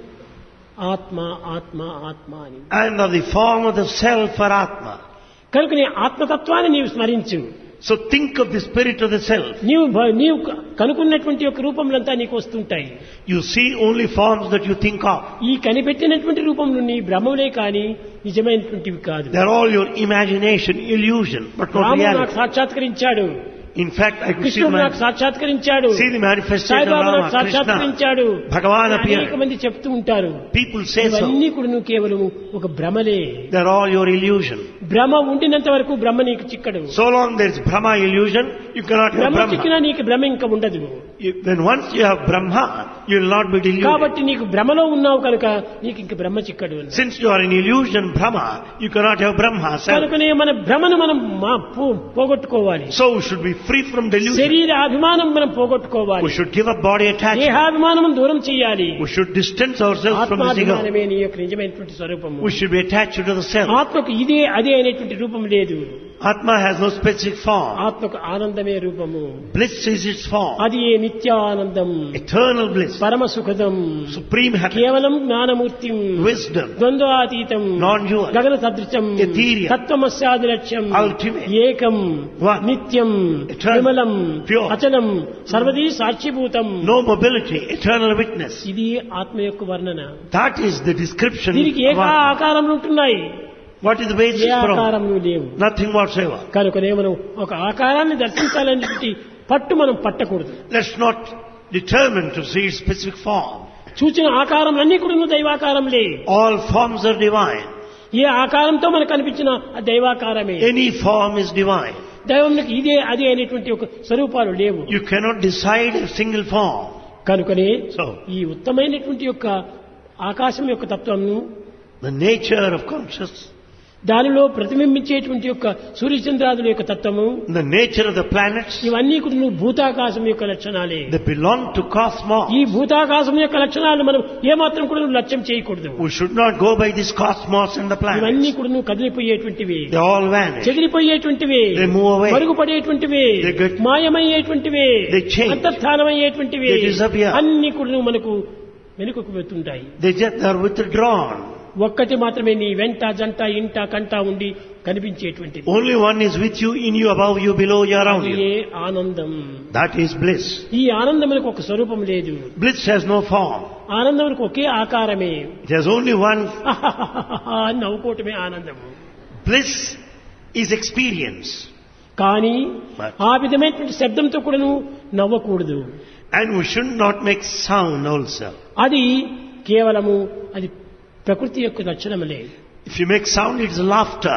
ఆత్మ ఆత్మ ఆత్మ అని I am of the form of the self or Atma. కనుక నీ ఆత్మతత్వాన్ని నీవు స్మరించు So think of the spirit of the self. నీవు భ- నీవు క- కనుక్కున్నటువంటి యొక్క రూపములంతా నీకు వస్తుంటాయి You see only forms that you think of. ఈ కనిపెట్టినటువంటి రూపములు నీ భ్రమలే కాని నిజమైనటువంటివి కాదు They're all your imagination, illusion, but not రాముడు నాకు reality. సాక్షాత్కరించాడు In fact, I could see, కృష్ణుడు my, నాకు సాక్షాత్కరించాడు see the manifestation of Saibaba నాకు Rama, Krishna. సాక్షాత్కరించాడు Bhagavan అని అనేక appeared. మంది చెప్తూ ఉంటారు People say so. ఇవన్నీ కూడా నువ్వు కేవలం ఒక భ్రమలే They're all your illusion. భ్రమ ఉండినంత వరకు బ్రహ్మ నీకు చిక్కడు So long there's Brahma illusion, you cannot have భ్రమ Brahma. చిక్కినా నీకు భ్రమ ఇంకా ఉండదు You- When once you have Brahma, you will not be deluded. కాబట్టి నీకు భ్రమలో ఉన్నావు కనుక నీకు ఇంక బ్రహ్మ చిక్కడు అన్నాడు. Since you are in illusion Brahma, you cannot have Brahma self. కనుకనే మన భ్రమను మనం మా- పో- పోగొట్టుకోవాలి So we should be free from delusion. శరీర అభిమానం మనం పోగొట్టుకోవాలి We should give up body attachment. దేహాభిమానం దూరం చేయాలి We should distance ourselves from this ego. ఆత్మాభిమానమే నీ యొక్క నిజమైనటువంటి స్వరూపము We should be attached to the self. ఆత్మకు ఇదే అదే అనేటువంటి రూపం లేదు Atma has no specific form. ఆత్మకు ఆనందమే రూపము Bliss is its form. అది ఏ నిత్యానందం Eternal bliss. పరమ సుఖదం Supreme happiness. కేవలం జ్ఞానమూర్తి Wisdom. ద్వంద్వాతీతం Non-dual. గగన సదృశం Ethereal. తత్వమస్యాది లక్ష్యం Ultimate. ఏకం One. నిత్యం Eternal. విమలం Pure. అచలం సర్వదీ సాక్షిభూతం No mobility. Eternal witness. ఇది ఆత్మ యొక్క వర్ణన That is the description దీనికి of ఏక Atma. ఆకారములు ఉంటున్నాయి What is the A basis from? ఆకారములు లేవు Nothing whatsoever. కనుకనే మనం ఒక ఆకారాన్ని దర్శించాలనేటువంటి పట్టు మనం పట్టకూడదు Let's not determine to see its specific form. చూచిన ఆకారం అన్ని కూడా దైవాకారంలే All forms are divine. ఏ ఆకారంతో మనకు కనిపించిన ఆ దైవాకారమే Any form is divine. దైవంకి ఇదే అదే అనేటువంటి ఒక స్వరూపాలు లేవు You cannot decide a single form. కనుకనే So, ఈ ఉత్తమైనటువంటి యొక్క ఆకాశం యొక్క తత్వంను the nature of conscious దానిలో ప్రతిబింబించేటువంటి యొక్క సూర్యచంద్రాదుల యొక్క తత్వము The nature of the planets, ఇవన్నీ కూడా నువ్వు భూతాకాశం యొక్క లక్షణాలే they belong to cosmos. ఈ భూతాకాశం యొక్క లక్షణాలు మనం ఏమాత్రం కూడా నువ్వు లక్ష్యం చేయకూడదు We should not go by this cosmos and the ఇవన్నీ planets. కూడా నువ్వు కదిలిపోయేటువంటివి They all vanish. చెదిరిపోయేటువంటివి They move away. మరుగుపడేటువంటివి They get- మాయమయ్యేటువంటివి They change. అంతర్ధానమయ్యేటువంటివి They disappear. అన్ని కూడా నువ్వు మనకు వెనుకకు వెళ్తుంటాయి They just are withdrawn. ఒక్కటి మాత్రమే నీ వెంట జంట ఇంట కంట ఉండి కనిపించేటువంటిది Only one is with you, in you, above you, below you, around అది you. ఏ ఆనందం That is bliss. ఈ ఆనందములకు ఒక స్వరూపం లేదు Bliss has no form. ఆనందములకు okay ఆకారమే It has only one. అని నవ్వుకోవటమే ఆనందము Bliss is experience. కానీ But- ఆ విధమైనటువంటి శబ్దంతో కూడాను నవ్వకూడదు And we should not make sound also. అది కేవలము అది ప్రకృతి యొక్క లక్షణములే If you make sound, it's laughter.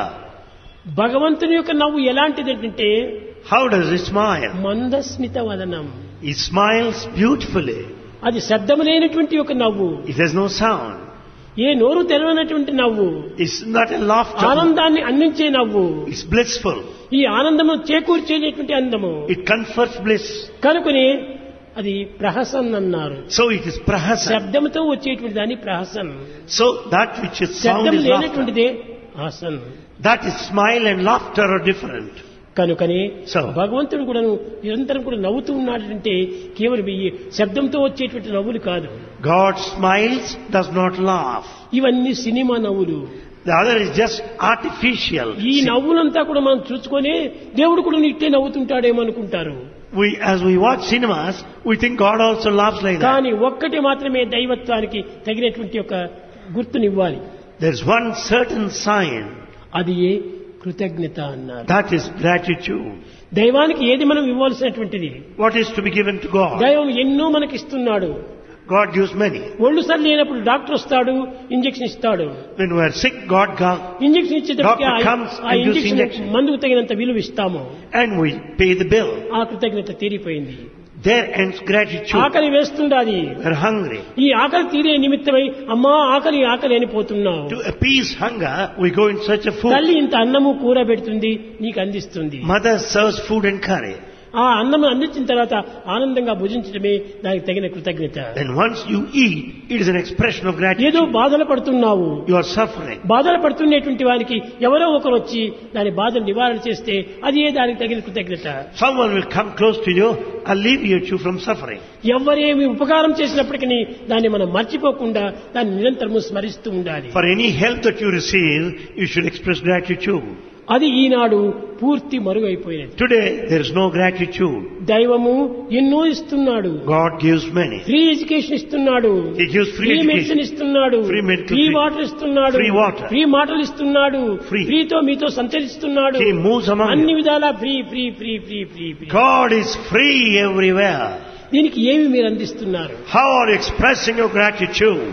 భగవంతుని యొక్క నవ్వు ఎలాంటిది అంటే How does he smile? మందస్మిత వదనం He smiles beautifully. అది శబ్దము లేనటువంటి ఒక నవ్వు It has no sound. ఏ నోరు తెరవనటువంటి నవ్వు It's not a laughter. ఆనందాన్ని అందించే నవ్వు It's blissful. ఈ ఆనందము చేకూర్చేటువంటి అందము It confers bliss. కనుకొని అది ప్రహసన్ అన్నారు So it is prahasa. శబ్దంతో వచ్చేటువంటి దాన్ని ప్రహసన్ So that which is sound శబ్దం is laughter. లేనటువంటిదే Haasan That is smile and laughter are different. కనుకని So. భగవంతుడు కూడా నిరంతరం కూడా నవ్వుతూ ఉన్నాడంటే కేవలం ఈ శబ్దంతో వచ్చేటువంటి నవ్వులు కాదు God smiles, does not laugh. ఇవన్నీ సినిమా నవ్వులు The other is just artificial. ఈ నవ్వులంతా కూడా మనం చూసుకొని దేవుడు కూడా ఇట్టే నవ్వుతుంటాడేమో అనుకుంటారు We, as we watch cinemas, we think God also laughs like that. కానీ ఒక్కటి మాత్రమే దైవత్వానికి తగినటువంటి ఒక గుర్తునివ్వాలి There's one certain sign. అది ఏ కృతజ్ఞత అన్నారు That is gratitude. దైవానికి ఏది మనం ఇవ్వాల్సినటువంటిది What is to be given to God? దైవం ఎన్నో మనకి ఇస్తున్నాడు God gives many. ఒళ్ళు సరి లేనప్పుడు డాక్టర్ వస్తాడు ఇంజెక్షన్ ఇస్తాడు When we are sick, God comes injection ఇచ్చేటప్పటికి Doctor ah- comes ah and gives injection injection. మందుకు తగినంత విలువ ఇస్తాము and we pay the bill. ఆ కృతజ్ఞత తీరిపోయింది There ends gratitude. ఆకలి వేస్తుండాది We're hungry. ఈ ఆకలి తీరే నిమిత్తమై అమ్మా ఆకలి ఆకలి అని పోతున్నావు To appease hunger, we go in search of food. తల్లి ఇంత అన్నము కూర పెడుతుంది నీకు అందిస్తుంది Mother serves food and curry. ఆ అన్నం అందించిన తర్వాత ఆనందంగా భుజించడమే దానికి తగిన కృతజ్ఞత Then once you eat, it is an expression of gratitude. ఏదో బాధలు పడుతున్నావు You are suffering. బాధలు పడుతున్నటువంటి వారికి ఎవరో ఒకరు వచ్చి దాని బాధను నివారణ చేస్తే అది దానికి తగిన కృతజ్ఞత Someone will come close to you, alleviate you from suffering. ఎవరేమి ఉపకారం చేసినప్పటికీ దాన్ని మనం మర్చిపోకుండా దాన్ని నిరంతరము స్మరిస్తూ ఉండాలి For any help that you receive, you should express gratitude. అది ఈనాడు పూర్తి మరుగైపోయినది Today, there is no gratitude. దైవము ఎన్నో ఇస్తున్నాడు God gives many. Free education ఇస్తున్నాడు He gives free free medicine education. ఇస్తున్నాడు Free medical free free- water ఇస్తున్నాడు free water. Free మాటలు ఇస్తున్నాడు Free. ఫ్రీతో మీతో సంచరిస్తున్నాడు He moves among అన్ని you. విధాలా free free free free free free God is free everywhere. దీనికి ఏమి మీరు అందిస్తున్నారు How are you expressing your gratitude?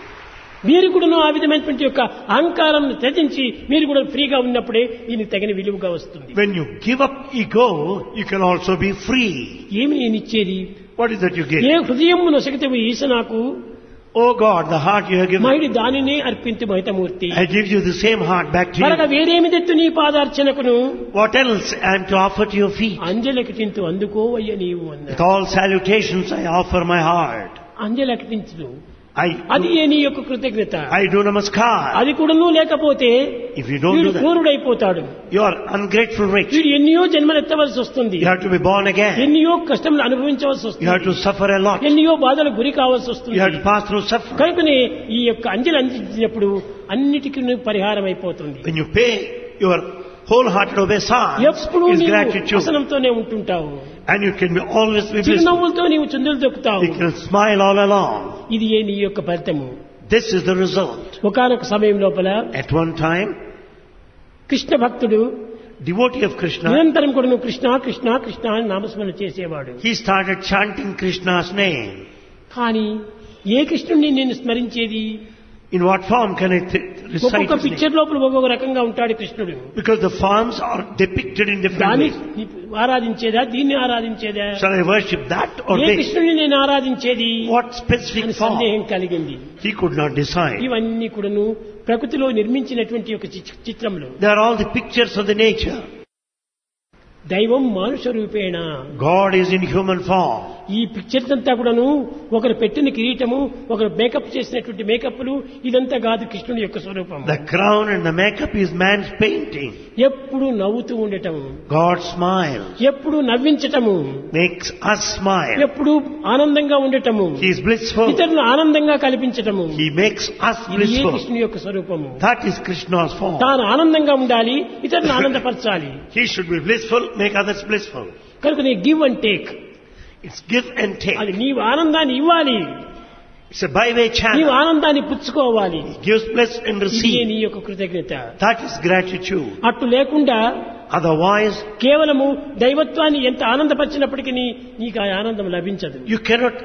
మీరు కూడా ఆ విధమైనటువంటి యొక్క అహంకారం త్యజించి మీరు కూడా ఫ్రీగా ఉన్నప్పుడే దీనికి తగిన విలువగా వస్తుంది When you give up ego, you can also be free. ఏమి నేను ఇచ్చేది What is that you A give? హృదయం నొసగితే ఈస నాకు Oh God, the heart you have given. మైడి దానినే అర్పించి మహితమూర్తి I give you the same heart back to మరొక you. వేరేమి తెత్తు నీ పాదార్చనకును What else I am to offer to your feet? అంజలకటింతు అందుకోవయ్య నీవు With అన్నారు all salutations, I offer my heart. అంజలకటించు I, అది ఏ నీ యొక్క కృతజ్ఞత I do namaskar. అది కూడాను లేకపోతే If you don't వీడు do that, క్రూరుడైపోతాడు you are ungrateful rich. వీడు ఎన్నో జన్మలు ఎత్తవలసి వస్తుంది You have to be born again. ఎన్నో కష్టములు అనుభవించవలసి You have వస్తుంది to suffer a lot. ఎన్నో బాధలు గురి కావాల్సి వస్తుంది You have to pass through suffering. కనుకనే ఈ యొక్క అంజలి అందించినప్పుడు అన్నిటికీ పరిహారం అయిపోతుంది When you pay your wholehearted obeisance, ఎప్పుడు is నీవు gratitude. వసనంతోనే ఉంటుంటావు And you can be always be blissful. చిరునవ్వులతో నీవు చుందులు దొక్కుతావు You can smile all along. ఇది ఏ నీ యొక్క ఫలితము This is the result. ఒకనొక సమయం లోపల At one time, కృష్ణ భక్తుడు devotee of Krishna, నిరంతరం కూడా నువ్వు కృష్ణ కృష్ణ కృష్ణ అని నామస్మరణ చేసేవాడు he started chanting Krishna's name. కానీ ఏ కృష్ణుడిని నేను స్మరించేది In what form can I th- ఒక్కొక్క recite his name. పిక్చర్ లోపల ఒక్కొక్క రకంగా ఉంటాడు కృష్ణుడు Because the forms are depicted in different దాన్ని ways. ఆరాధించేదా దీన్ని ఆరాధించేదా Shall I worship that or A this? కృష్ణుని నేను ఆరాధించేది What specific అని form? సందేహం కలిగింది He could not decide. ఇవన్నీ కూడాను ప్రకృతిలో నిర్మించినటువంటి ఒక చి- చిత్రములు They are all the pictures of the nature. దైవం మానుష రూపేణ God is in human form. ఈ పిక్చర్స్ అంతా కూడాను ఒకరు పెట్టిన కిరీటము ఒకరు మేకప్ చేసినటువంటి మేకప్లు ఇదంతా కాదు కృష్ణుని యొక్క స్వరూపం The crown and the makeup is man's painting. ఎప్పుడు నవ్వుతూ ఉండటము God smiles, ఎప్పుడు నవ్వించటము makes us smile. ఎప్పుడు ఆనందంగా ఉండటము He is blissful. ఇతరులను ఆనందంగా కల్పించటము He makes us ఇది ఏ blissful. కృష్ణుని యొక్క స్వరూపము That is Krishna's form. తాను ఆనందంగా ఉండాలి ఇతరులను ఆనందపరచాలి He should be blissful, make others blissful. కనుక నీ give and take It's give and take. అది నీవు ఆనందాన్ని ఇవ్వాలి It's a by-way నీవు channel. ఆనందాన్ని పుచ్చుకోవాలి He gives, bless and ఇదే receive. నీ యొక్క కృతజ్ఞత That is gratitude. అట్టు లేకుండా Otherwise, కేవలము దైవత్వాన్ని ఎంత ఆనందపరిచినప్పటికీ నీకు ఆ ఆనందం లభించదు you cannot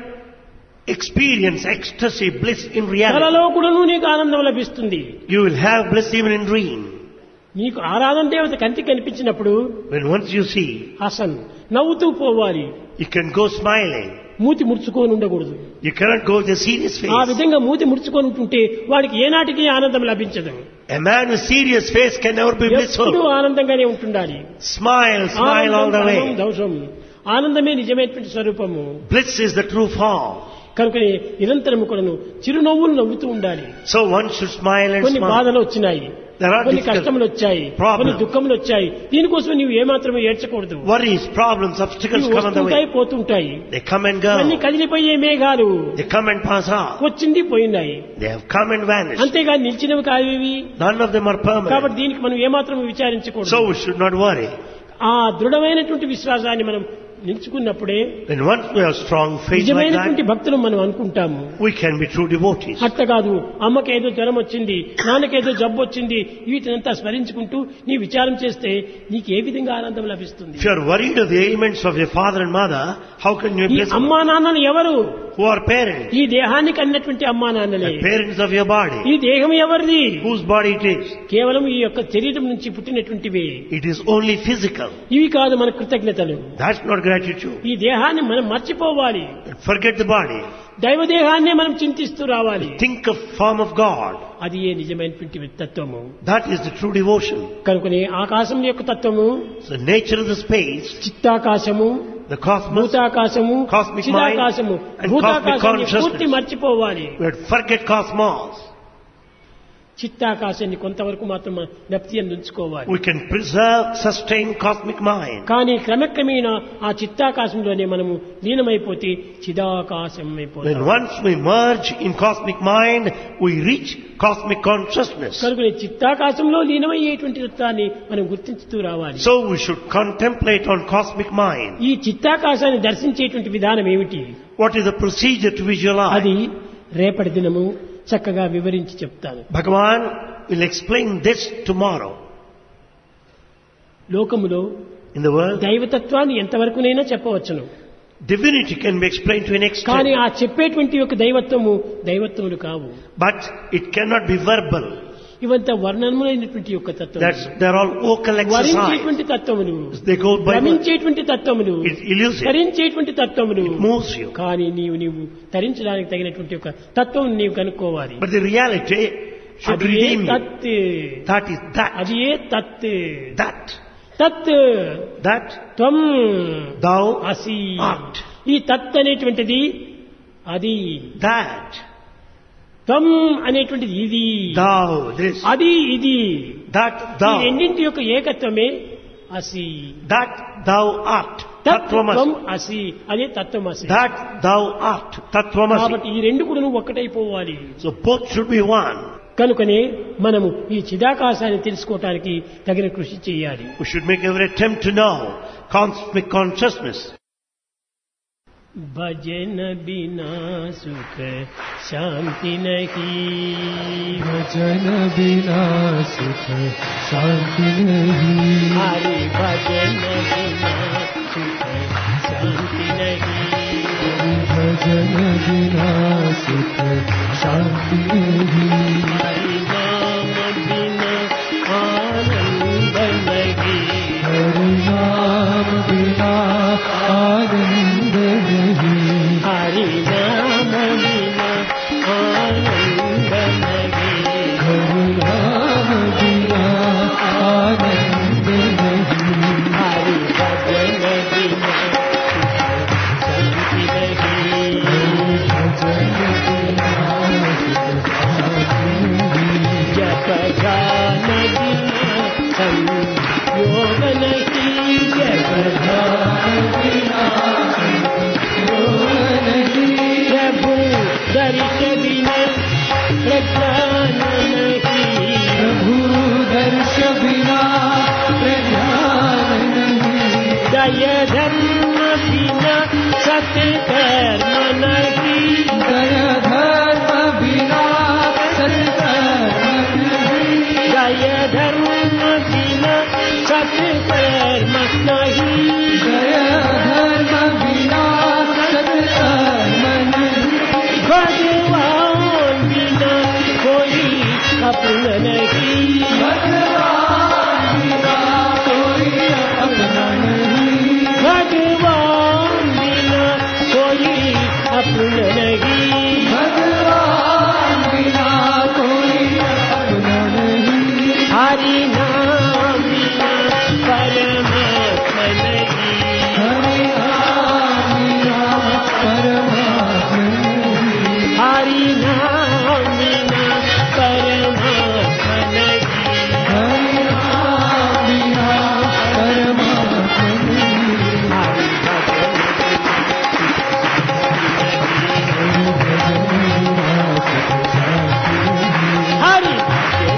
experience ecstasy, bliss in reality. కలలో కూడాను నీకు ఆనందం లభిస్తుంది You will have bliss even in dream. నీకు ఆరాధన దేవత కంటికి కనిపించినప్పుడు When once you see, Hasan నవ్వుతూ పోవాలి you can go smiling. మూతి ముడుచుకొని ఉండకూడదు You cannot go with a serious ఆ face. విధంగా మూతి ముడుచుకొని ఉంటుంటే వాడికి ఏనాటికి ఆనందం లభించదు A man with serious face can never be ఎప్పుడు blissful. ఆనందంగా ఉంటుండాలి Smile, smile all the ఆనందం way. దోషం ఆనందమే నిజమైనటువంటి స్వరూపము Bliss is the true form. కనుక నిరంతరము కూడాను చిరునవ్వులు నవ్వుతూ ఉండాలి So one should smile and కొన్ని smile. బాధలు వచ్చినాయి There are కొన్ని difficult కష్టములు వచ్చాయి problems. కొన్ని దుఃఖములు వచ్చాయి దీనికోసం నీవు ఏమాత్రం ఏడ్చకూడదు worries, problems, obstacles ఇవి come on the వస్తుంటాయి way. పోతుంటాయి They come and అన్ని go. కదిలిపోయే మేఘాలు They come and pass on. వచ్చింది పోయినాయి They have come and vanished. అంతేగాని నిలిచినవి కావి None of them are కాబట్టి permanent. దీనికి మనం ఏమాత్రం విచారించకూడదు So we should not worry. ఆ దృఢమైనటువంటి విశ్వాసాన్ని మనం నిలుచుకున్నప్పుడే When once we have strong faith like నిజమైనటువంటి that, భక్తులు మనం అనుకుంటాము we can be true devotees. అట్ట కాదు అమ్మకేదో జ్వరం వచ్చింది నాన్నకేదో జబ్బు వచ్చింది వీటినంతా స్మరించుకుంటూ నీ విచారం చేస్తే నీకు ఏ విధంగా ఆనందం లభిస్తుంది If you are worried of the ailments of your father and mother, how can you be ఈ blissful? అమ్మా నాన్నలు ఎవరు Who are parents? ఈ దేహానికి అన్నటువంటి అమ్మా నాన్నలే The parents of your body. ఈ దేహం ఎవరిది Whose body it is? కేవలం ఈ యొక్క శరీరం నుంచి పుట్టినటువంటివి It is only physical. ఇవి కాదు మన కృతజ్ఞతలు That's not gratitude. ఈ దేహాన్ని మనం మర్చిపోవాలి Forget the body. దైవ దేహాన్నే మనం చింతిస్తూ రావాలి Think of form of God. అది ఏ నిజమైనటువంటి తత్వము That is the true devotion. కనుకనే ఆకాశం యొక్క తత్వము The nature of the space, చిత్తాకాశము the cosmos, భూతాకాశము Cosmic mind చిదాకాశము and భూతాకాశాన్ని cosmic పూర్తి consciousness. మర్చిపోవాలి we have to forget cosmos. చిత్తాకాశాన్ని కొంతవరకు మాత్రం జ్ఞప్తి ఉంచుకోవాలి We can preserve, sustain cosmic mind. కానీ క్రమక్రమేణా ఆ చిత్తాకాశంలోనే మనము లీనమైపోతే చిదాకాశం When అయిపోతాం once we merge in cosmic mind, we reach cosmic consciousness. కనుక ఈ చిత్తాకాశంలో లీనమయ్యేటువంటి తత్వాన్ని మనం గుర్తించుతూ రావాలి So we should contemplate on cosmic mind. ఈ చిత్తాకాశాన్ని దర్శించేటువంటి విధానం ఏమిటి What is the procedure to visualize? అది రేపటి దినము చక్కగా వివరించి చెప్తాను Bhagavan will explain this tomorrow. లోకములో In the world, దైవతత్వాన్ని ఎంతవరకునైనా చెప్పవచ్చును divinity can be explained to an కానీ extent, ఆ చెప్పేటువంటి యొక్క దైవత్వము దైవత్వములు కావు but it cannot be verbal. ఇవంతా వర్ణనములైనటువంటి యొక్క తత్వం That's they're all vocal exercise. వరించేటువంటి తత్వములు They go by word. భ్రమించేటువంటి తత్వములు It's elusive. ధరించేటువంటి తత్వములు It moves you. కానీ నీవు నీవు ధరించడానికి తగినటువంటి ఒక తత్వం నీవు కనుక్కోవాలి But the reality should అది ఏ redeem you. తత్ That is that. అది ఏ తత్ That. తత్ That త్వం thou అసి art. ఈ తత్ అనేటువంటిది అది That. త్వం అనేటువంటిది ఇది Thou. This. అది ఇది That ఈ thou. రెండింటి యొక్క ఏకత్వమే అసి That thou art. తత్వం Tatvamasi. అసి అదే తత్వం అసి That thou art. Tatvamasi. కాబట్టి ఈ రెండు కూడా నువ్వు ఒక్కటైపోవాలి So both should be one. కనుకనే మనము ఈ చిదాకాశాన్ని తెలుసుకోవటానికి తగిన కృషి చేయాలి We should make every attempt to know cosmic consciousness. భజన బినా సుఖ శాంతి నహీ भजन बिना सुख शांति नहीं హరి భజన బినా సుఖ శాంతి నహీ भजन बिना सुख शांति नहीं హరి నామ सत्य कर्म नहीं जय धर्म बिना सत्कर्म नहीं जय धर्म बिना सत्य कर्म नहीं जय धर्म बिना सत्कर्म नहीं भगवान बिना कोई अपना नहीं भगवान बिना कोई अपना नहीं भगवान बिना कोई अपना नहीं भगवान बिना कोई अपना नहीं हरि नाम बिना परमात्मा नहीं हरि नाम बिना परमात्मा नहीं हरि नाम बिना परमात्मा नहीं हरि नाम बिना परमात्मा नहीं हरि भजन हरि भजन बिना सुख शांति नहीं हरि भजन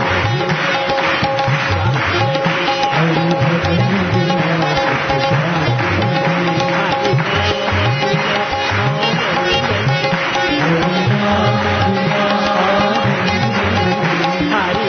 हरि भजन बिना सुख शांति नहीं हरि नाम बिना आनंद नहीं हरि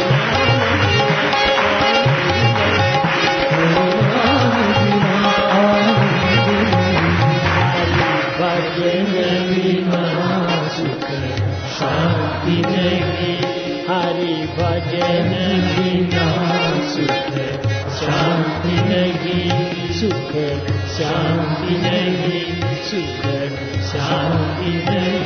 हरि नाम बिना आनंद नहीं भजन बिना सुख शांति नहीं हरि भजन बिना सुख शांति नहीं सुख शांति नहीं सुख शांति नहीं